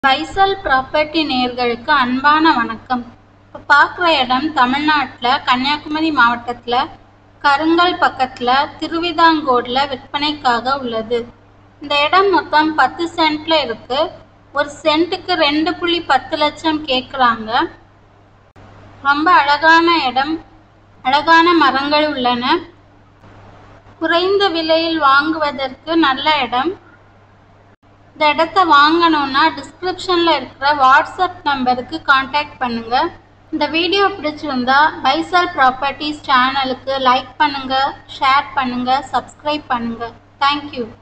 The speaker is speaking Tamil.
பைசல் ப்ராப்பர்ட்டி நேயர்களுக்கு அன்பான வணக்கம் இப்போ பார்க்குற இடம் தமிழ்நாட்டில் கன்னியாகுமரி மாவட்டத்தில் கருங்கல் பக்கத்தில் திருவிதாங்கோடில் விற்பனைக்காக உள்ளது இந்த இடம் மொத்தம் பத்து சென்ட்டில் இருக்குது ஒரு சென்ட்டுக்கு ரெண்டு புள்ளி பத்து லட்சம் கேட்குறாங்க ரொம்ப அழகான இடம் அழகான மரங்கள் உள்ளன குறைந்த விலையில் வாங்குவதற்கு நல்ல இடம் இந்த இடத்த வாங்கணும்னா டிஸ்கிரிப்ஷனில் இருக்கிற வாட்ஸ்அப் நம்பருக்கு காண்டாக்ட் பண்ணுங்கள் இந்த வீடியோ பிடிச்சிருந்தா பைசல் ப்ராப்பர்ட்டிஸ் சேனலுக்கு லைக் பண்ணுங்கள் ஷேர் பண்ணுங்கள் சப்ஸ்கிரைப் பண்ணுங்கள் தேங்க்யூ